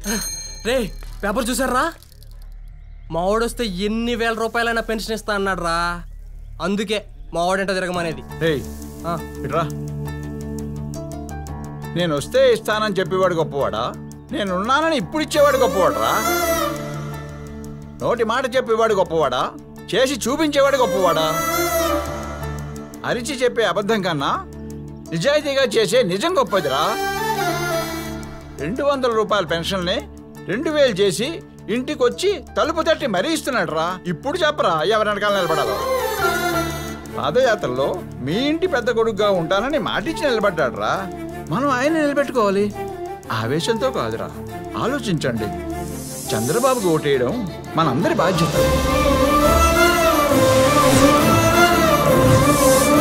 రే paper చూసారా మావాడొస్తే ఎన్ని వేల రూపాయలైనా పెన్షన్ ఇస్తా అన్నాడు రా అందుకే మావాడంట తిరగమనేది ఏయ్ ఆ, ఇట్రా నేను వస్తే ఇస్తానని చెప్పేవాడు గొప్పవాడా నేను ఉన్నానని ఇప్పుడు ఇచ్చేవాడు గొప్పవాడరా నోటి మాట చెప్పేవాడు గొప్పవాడా చేసి చూపించేవాడు గొప్పవాడా అరిచి చెప్పే అబద్ధం కన్నా నిజాయితీగా చేసే నిజం గొప్పదిరా రెండు వందల రూపాయల పెన్షన్ని రెండు వేలు చేసి ఇంటికి వచ్చి తలుపు తట్టి మరీ ఇస్తున్నాడు రా ఇప్పుడు చెప్పరా ఎవరి వెనకాల నిలబడాలో పాదయాత్రలో మీ ఇంటి పెద్ద కొడుకుగా ఉంటానని మాటిచ్చి నిలబడ్డాడు రా మనం ఆయన నిలబెట్టుకోవాలి ఆవేశంతో కాదురా ఆలోచించండి చంద్రబాబుకు ఓటేయడం మనందరి బాధ్యత